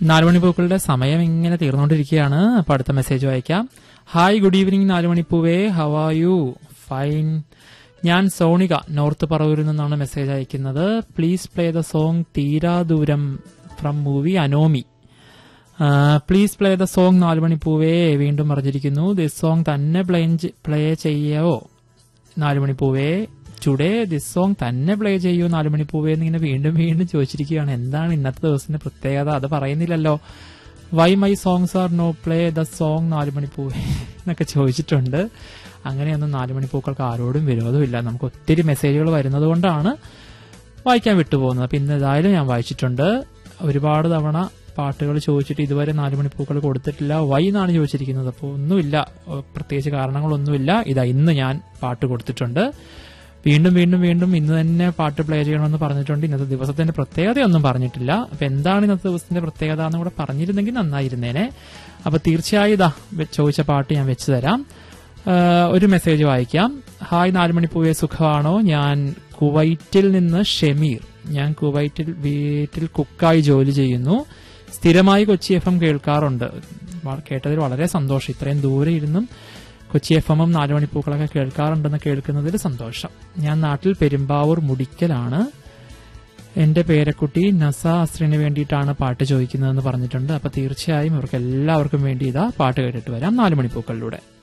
നാലുമണിപ്പൂക്കളുടെ സമയം ഇങ്ങനെ തീർന്നുകൊണ്ടിരിക്കുകയാണ് അപ്പൊ അടുത്ത മെസ്സേജ് വായിക്കാം hi good evening Nalumanippoove how are you fine ഞാൻ സോണിക നോർത്ത് പറവൂരിൽ നിന്നാണ് മെസ്സേജ് അയക്കുന്നത് please play the song Theera Dooram from movie Anomie please play the song Nalumanippoove വീണ്ടും പറഞ്ഞിരിക്കുന്നു ദിസ് സോങ് തന്നെ പ്ലേ പ്ലേ ചെയ്യോ നാലുമണിപ്പൂവേ ടുഡേ ദിസ് സോങ് തന്നെ പ്ലേ ചെയ്യൂ നാലുമണിപ്പൂവേ എന്നിങ്ങനെ വീണ്ടും വീണ്ടും ചോദിച്ചിരിക്കുകയാണ് എന്താണ് ഇന്നത്തെ ദിവസത്തിന്റെ പ്രത്യേകത അത് പറയുന്നില്ലല്ലോ why my songs are no play the song Nalumanippoove എന്നൊക്കെ ചോദിച്ചിട്ടുണ്ട് അങ്ങനെയൊന്നും നാലുമണിപ്പൂക്കൾക്ക് ആരോടും വിരോധമില്ല നമുക്ക് ഒത്തിരി മെസ്സേജുകൾ വരുന്നത് കൊണ്ടാണ് വായിക്കാൻ വിട്ടുപോകുന്നത് അപ്പൊ ഇന്ന് ഏതായാലും ഞാൻ വായിച്ചിട്ടുണ്ട് ഒരുപാട് തവണ പാട്ടുകൾ ചോദിച്ചിട്ട് ഇതുവരെ നാലുമണിപ്പൂക്കൾ കൊടുത്തിട്ടില്ല വൈ എന്നാണ് ചോദിച്ചിരിക്കുന്നത് അപ്പോൾ ഒന്നുമില്ല ഏഹ് പ്രത്യേകിച്ച് കാരണങ്ങളൊന്നുമില്ല ഇതാ ഇന്ന് ഞാൻ പാട്ട് കൊടുത്തിട്ടുണ്ട് വീണ്ടും വീണ്ടും വീണ്ടും ഇന്ന് തന്നെ പാട്ട് പ്ലേ ചെയ്യണമെന്ന് പറഞ്ഞിട്ടുണ്ട് ഇന്നത്തെ ദിവസത്തിന്റെ പ്രത്യേകതയൊന്നും പറഞ്ഞിട്ടില്ല അപ്പൊ എന്താണ് ഇന്നത്തെ ദിവസത്തിന്റെ പ്രത്യേകത എന്ന് കൂടെ പറഞ്ഞിരുന്നെങ്കിൽ നന്നായിരുന്നേനെ അപ്പൊ തീർച്ചയായും ഇതാ വെ- ചോദിച്ച പാട്ട് ഞാൻ വെച്ചു തരാം ആഹ് ഒരു മെസ്സേജ് വായിക്കാം ഹായ് നാലുമണിപ്പൂവെ സുഖമാണോ ഞാൻ കുവൈറ്റിൽ നിന്ന് ഷെമീർ ഞാൻ കുവൈറ്റിൽ വീട്ടിൽ കുക്കായി ജോലി ചെയ്യുന്നു സ്ഥിരമായി കൊച്ചി എഫ് എം കേൾക്കാറുണ്ട് വ- കേട്ടതിൽ വളരെ സന്തോഷം ഇത്രയും ദൂരെ ഇരുന്നും കൊച്ചി എഫ് എമ്മും നാലുമണിപ്പൂക്കളൊക്കെ കേൾക്കാറുണ്ടെന്ന് കേൾക്കുന്നതിൽ സന്തോഷം ഞാൻ നാട്ടിൽ പെരുമ്പാവൂർ മുടിക്കലാണ് എന്റെ പേരക്കുട്ടി നസ അസ്രിന് വേണ്ടിയിട്ടാണ് പാട്ട് ചോദിക്കുന്നതെന്ന് പറഞ്ഞിട്ടുണ്ട് അപ്പൊ തീർച്ചയായും ഇവർക്ക് എല്ലാവർക്കും വേണ്ടി ഇതാ പാട്ട് കേട്ടിട്ട് വരാം നാലുമണിപ്പൂക്കളിലൂടെ